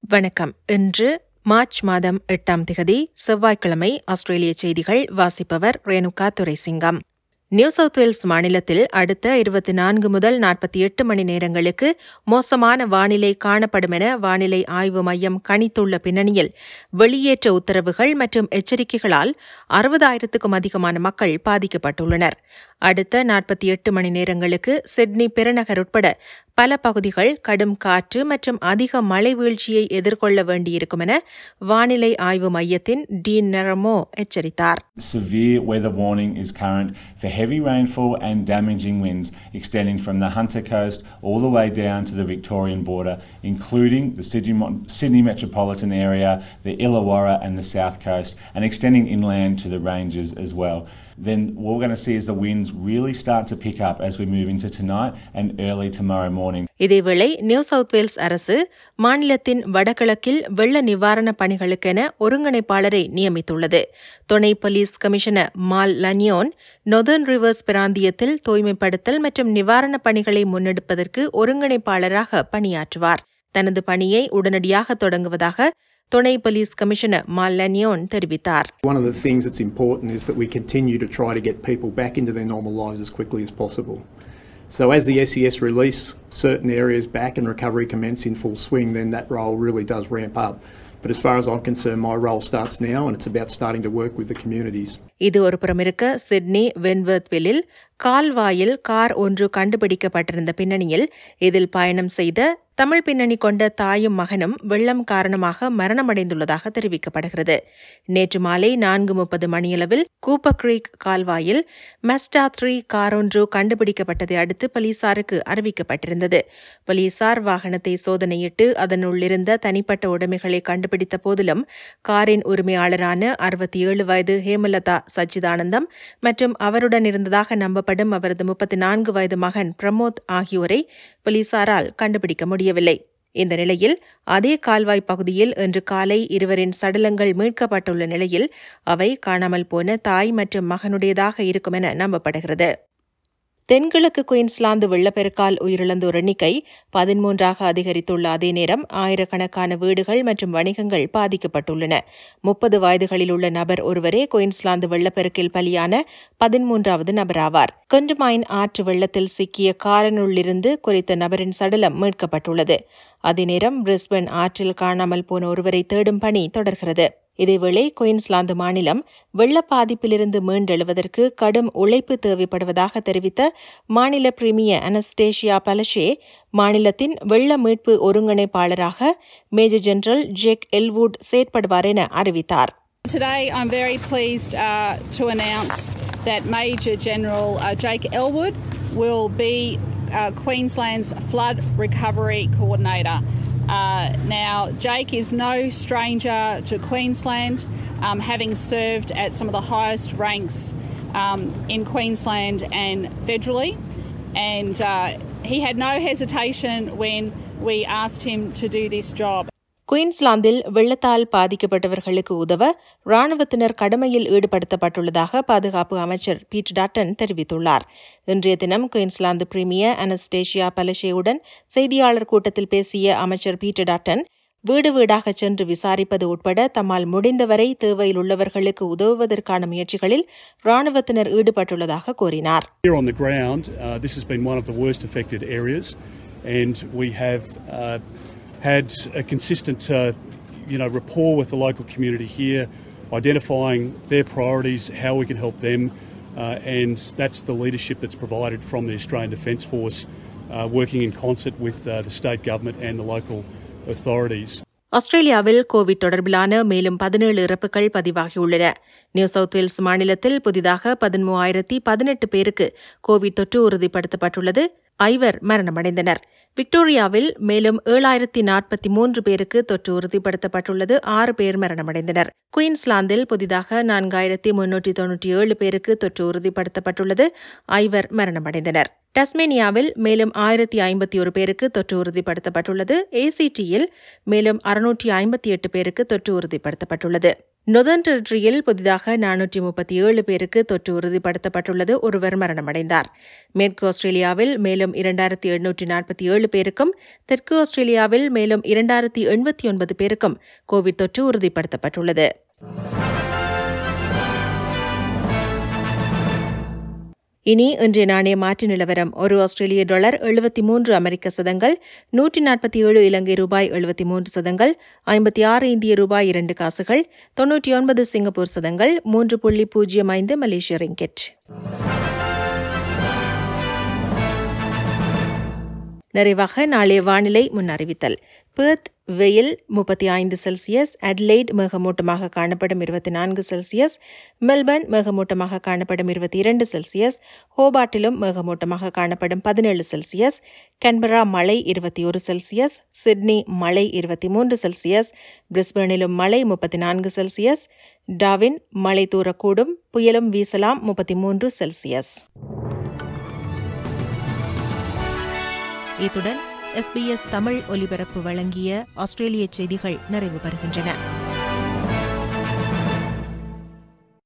வணக்கம் இன்று மார்ச் மாதம் எட்டாம் திகதி செவ்வாய்க்கிழமை ஆஸ்திரேலிய செய்திகள் வாசிப்பவர் Renuka Duraisingam New South Wales மாநிலத்தில் அடுத்த இருபத்தி நான்கு முதல் நாற்பத்தி எட்டு மணி நேரங்களுக்கு மோசமான வானிலை காணப்படும் என வானிலை ஆய்வு மையம் கணித்துள்ள பின்னணியில் வெளியேற்ற உத்தரவுகள் மற்றும் எச்சரிக்கைகளால் அறுபதாயிரத்துக்கும் அதிகமான மக்கள் பாதிக்கப்பட்டுள்ளனர் அடுத்த நாற்பத்தி எட்டு மணி நேரங்களுக்கு சிட்னி பெருநகர் உட்பட பல பகுதிகள் கடும் காற்று மற்றும் அதிக மழை வீழ்ச்சியை எதிர்கொள்ள வேண்டியிருக்கும் என வானிலை ஆய்வு மையத்தின் டீன் நெரமோ எச்சரித்தார் Severe weather warning is current for heavy rainfall and damaging winds extending from the Hunter Coast all the way down to the Victorian border, including the Sydney, mo- Sydney metropolitan area, the Illawarra, and the South Coast, and extending inland to the ranges as well. Then what we're going to see is the winds really start to pick up as we move into tonight and early tomorrow morning. இதேவேளை New South Wales அரசு மாநிலத்தின் வடகிழக்கில் வெள்ள நிவாரணப் பணிகளுக்கென ஒருங்கிணைப்பாளரை நியமித்துள்ளது துணை police commissioner Mal Lanyon Northern Rivers பிராந்தியத்தில் தூய்மைப்படுத்தல் மற்றும் நிவாரணப் பணிகளை முன்னெடுப்பதற்கு ஒருங்கிணைப்பாளராக பணியாற்றுவார் தனது பணியை உடனடியாக தொடங்குவதாக துணை போலீஸ் கமிஷனர் மால் லனியோன் தெரிவித்தார் One of the things that's important is that we continue to try to get people back into their normal lives as quickly as possible. So as the SES release certain areas back and recovery commence in full swing, then that role really does ramp up. But as far as I'm concerned, my role starts now and it's about starting to work with the communities. இது ஒரு புறமிருக்க Sydney வென்வர்த்வில்லில் கால்வாயில் car ஒன்று கண்டுபிடிக்கப்பட்டிருந்த பின்னணியில் இதில் பயணம் செய்த தமிழ் பின்னணி கொண்ட தாயும் மகனும் வெள்ளம் காரணமாக மரணமடைந்துள்ளதாக தெரிவிக்கப்படுகிறது நேற்று மாலை நான்கு முப்பது மணியளவில் கூப்ப கிரீக் கால்வாயில் மெஸ்டா த்ரீ கார் ஒன்று கண்டுபிடிக்கப்பட்டதை அடுத்து போலீசாருக்கு அறிவிக்கப்பட்டிருந்தது போலீசார் வாகனத்தை சோதனையிட்டு அதனுள்ளிருந்த தனிப்பட்ட உடைமைகளை கண்டுபிடித்த போதிலும் காரின் உரிமையாளரான அறுபத்தி ஏழு வயது ஹேமலதா சச்சிதானந்தம் மற்றும் அவருடன் இருந்ததாக நம்பப்படும் அவரது முப்பத்தி நான்கு வயது மகன் பிரமோத் ஆகியோரை போலீசாரால் கண்டுபிடிக்க முடியவில்லை இந்த நிலையில் அதே கால்வாய் பகுதியில் இன்று காலை இருவரின் சடலங்கள் மீட்கப்பட்டுள்ள நிலையில் அவை காணாமல் போன தாய் மற்றும் மகனுடையதாக இருக்கும் என நம்பப்படுகிறது தென்கிழக்கு குயின்ஸ்லாந்து வெள்ளப்பெருக்கால் உயிரிழந்தோர் எண்ணிக்கை பதிமூன்றாக அதிகரித்துள்ள அதே நேரம் ஆயிரக்கணக்கான வீடுகள் மற்றும் வணிகங்கள் பாதிக்கப்பட்டுள்ளன முப்பது வயதுகளில் உள்ள நபர் ஒருவரே குயின்ஸ்லாந்து வெள்ளப்பெருக்கில் பலியான பதிமூன்றாவது நபராவார் கொண்டுமைன் ஆற்று வெள்ளத்தில் சிக்கிய காரனுள்ளிருந்து குறித்த நபரின் சடலம் மீட்கப்பட்டுள்ளது அதே நேரம் பிரிஸ்பன் ஆற்றில் காணாமல் போன ஒருவரை தேடும் பணி தொடர்கிறது இதேவேளை குயின்ஸ்லாந்து மாநிலம் வெள்ள பாதிப்பிலிருந்து மீண்டெழுவதற்கு கடும் உழைப்பு தேவைப்படுவதாக தெரிவித்த மாநில பிரீமியர் அனஸ்டேஷியா பலஷே மாநிலத்தின் வெள்ள மீட்பு ஒருங்கிணைப்பாளராக மேஜர் ஜெனரல் ஜேக் எல்வுட் செயற்படுவார் என அறிவித்தார் Today, I'm very pleased uh, to announce that Major General uh, Jake Elwood will be uh, Queensland's flood recovery coordinator. Uh, now, Jake is no stranger to Queensland, um, having served at some of the highest ranks um, in Queensland and federally. And uh, he had no hesitation when we asked him to do this job. குயின்ஸ்லாந்தில் வெள்ளத்தால் பாதிக்கப்பட்டவர்களுக்கு உதவ ராணுவத்தினர் கடமையில் ஈடுபடுத்தப்பட்டுள்ளதாக பாதுகாப்பு அமைச்சர் beat டாட்டன் தெரிவித்துள்ளார் இன்றைய தினம் குயின்ஸ்லாந்து பிரீமியர் அனஸ்டேஷியா பலஷேவுடன் செய்தியாளர் கூட்டத்தில் பேசிய அமைச்சர் பீட்டர் டாட்டன் வீடு வீடாக சென்று விசாரிப்பது உட்பட தம்மால் முடிந்தவரை தேவையில் உள்ளவர்களுக்கு உதவுவதற்கான முயற்சிகளில் ராணுவத்தினர் ஈடுபட்டுள்ளதாக கூறினார் Here on the ground, uh, this has been one of the worst affected areas, and we have uh, had a consistent, uh, you know, rapport with the local community here, identifying their priorities, how we can help them, uh, and that's the leadership that's provided from the Australian Defence Force, uh, working in concert with uh, the state government and the local authorities. ஆஸ்திரேலியாவில் Covid தொடர்பிலான மேலும் பதினேழு இறப்புகள் பதிவாகியுள்ளன new South Wales மாநிலத்தில் புதிதாக பதிமூவாயிரத்தி பதினெட்டு பேருக்கு Covid தொற்று உறுதிப்படுத்தப்பட்டுள்ளது ஐவர் மரணமடைந்தனர் விக்டோரியாவில் மேலும் ஏழாயிரத்தி நாற்பத்தி மூன்று பேருக்கு தொற்று உறுதிப்படுத்தப்பட்டுள்ளது ஆறு பேர் மரணமடைந்தனர் குயின்ஸ்லாந்தில் புதிதாக நான்காயிரத்தி முன்னூற்றி தொன்னூற்றி ஏழு பேருக்கு தொற்று உறுதிப்படுத்தப்பட்டுள்ளது ஐவர் மரணமடைந்தனர் டஸ்மேனியாவில் மேலும் ஆயிரத்தி ஐம்பத்தி ஒரு பேருக்கு தொற்று உறுதிப்படுத்தப்பட்டுள்ளது ஏசிடியில் மேலும் அறுநூற்றி ஐம்பத்தி எட்டு பேருக்கு தொற்று உறுதிப்படுத்தப்பட்டுள்ளது நொதர்ன் டெரிட்டரியில் புதிதாக நானூற்றி முப்பத்தி ஏழு பேருக்கு தொற்று உறுதிப்படுத்தப்பட்டுள்ளது ஒருவர் மரணமடைந்தார் மேற்கு ஆஸ்திரேலியாவில் மேலும் இரண்டாயிரத்தி எண்ணூற்றி நாற்பத்தி ஏழு பேருக்கும் தெற்கு ஆஸ்திரேலியாவில் மேலும் இரண்டாயிரத்தி எண்பத்தி ஒன்பது பேருக்கும் கோவிட் தொற்று உறுதிப்படுத்தப்பட்டுள்ளது இனி இன்றைய நாணய மாற்று நிலவரம் ஒரு ஆஸ்திரேலிய டாலர் எழுபத்தி மூன்று அமெரிக்க சதங்கள் நூற்றி நாற்பத்தி ஏழு இலங்கை ரூபாய் எழுபத்தி மூன்று சதங்கள் ஐம்பத்தி ஆறு இந்திய ரூபாய் இரண்டு காசுகள் தொன்னூற்றி ஒன்பது சிங்கப்பூர் சதங்கள் மூன்று புள்ளி பூஜ்ஜியம் ஐந்து மலேசிய ரிங்கெட் நிறைவாக நாளைய வானிலை முன் அறிவித்தல் பெர்த் வெயில் முப்பத்தி ஐந்து செல்சியஸ் அட்லைட் மேகமூட்டமாக காணப்படும் இருபத்தி நான்கு செல்சியஸ் மெல்பர்ன் மேகமூட்டமாக காணப்படும் இருபத்தி இரண்டு செல்சியஸ் ஹோபாட்டிலும் மேகமூட்டமாக காணப்படும் பதினேழு செல்சியஸ் கன்பரா மழை இருபத்தி ஒரு செல்சியஸ் சிட்னி மழை இருபத்தி மூன்று செல்சியஸ் பிரிஸ்பேனிலும் மழை முப்பத்தி நான்கு செல்சியஸ் டாவின் மழை தூரக்கூடும் புயலும் வீசலாம் முப்பத்தி மூன்று செல்சியஸ் இத்துடன் எஸ்பிஎஸ் தமிழ் ஒலிபரப்பு வழங்கிய ஆஸ்திரேலிய செய்திகள் நிறைவு பெறுகின்றன